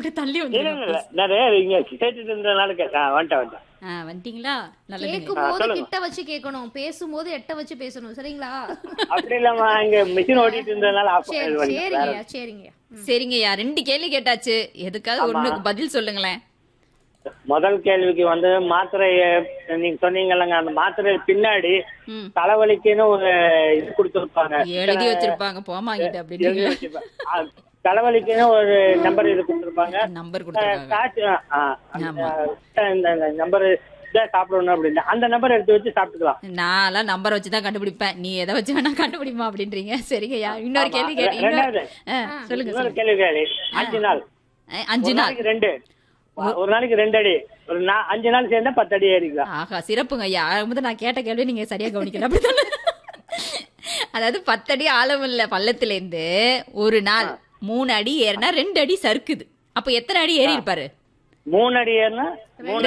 விட்டு தள்ளி இல்ல இல்ல வந்து இல்ல நிறைய இங்க கேட்டுட்டு இருந்ததுனால கேட்டேன் ஆ, வந்துட்டேன் வந்துட்டேன் ஆ வந்துட்டீங்களா நல்லதுங்க கேட்கும் ஆ, போது சொல்லுங்க. கிட்ட வச்சு கேட்கணும் பேசும்போது எட்ட வச்சு பேசணும் சரிங்களா அப்படி இல்லாம இங்க மிஷின் ஓடிட்டு இருந்ததுனால ஆஃப் சரி சரிங்கய்யா சரிங்கய்யா சரிங்கய்யா ரெண்டு கேள்வி கேட்டாச்சு எதுக்காவது ஒண்ணுக்கு பதில் சொல்லுங்களேன் முதல் கேள்விக்கு வந்து மாத்திரை நீங்க சொன்னீங்கல்லங்க அந்த மாத்திரை பின்னாடி ம். தலைவலிக்குன்னு ஒரு இது கொடுத்துருப்பாங்க எழுதி வச்சிருப்பாங்க போமாங்கிட்ட எழுதி அப்படின்னு வச்சிருப்பாங்க. ஆ, தலைவலிக்குன்னு ஒரு நம்பர் இது கொடுத்துருப்பாங்க நம்பர் கொடுத்துருக்காங்க காய்ச்சல் ஆ, அந்த இந்த நம்பர் இதான் சாப்பிடணும் அப்படின்னு அந்த நம்பர் எடுத்து வச்சு சாப்பிட்டுக்கலாம் நான்லாம் நம்பரை வச்சு தான் கண்டுபிடிப்பேன் நீ எதை வச்சு வேணா கண்டுபிடிமா அப்படின்றீங்க சரிங்கய்யா இன்னொரு ஆமா. கேள்வி கேட்டு ரெண்டாவது. இன்னொரு- ஆ, சொல்லுங்க இன்னொரு சொல்லுங்க கேள்வி கேள்வி அஞ்சு நாள் ஆ, அஞ்சு ஒரு நாள் நாளைக்கு ரெண்டு ஒரு நாளைக்கு ரெண்டு அடி ஒரு நா- அஞ்சு நாள் சேர்ந்தா பத்து அடி ஏறிக்கலாம் ஆஹா சிறப்புங்க ஐயா ஆகும்போது நான் கேட்ட கேள்வி நீங்க சரியா கவனிக்கல அப்படித்தானே அதாவது பத்தடி ஆழம் இல்ல பள்ளத்துல இருந்து ஒரு நாள் மூணு அடி ஏறினா ரெண்டு அடி சறுக்குது அப்ப எத்தனை அடி ஏறி இருப்பாரு மூணு அடி ஏறினா மூணு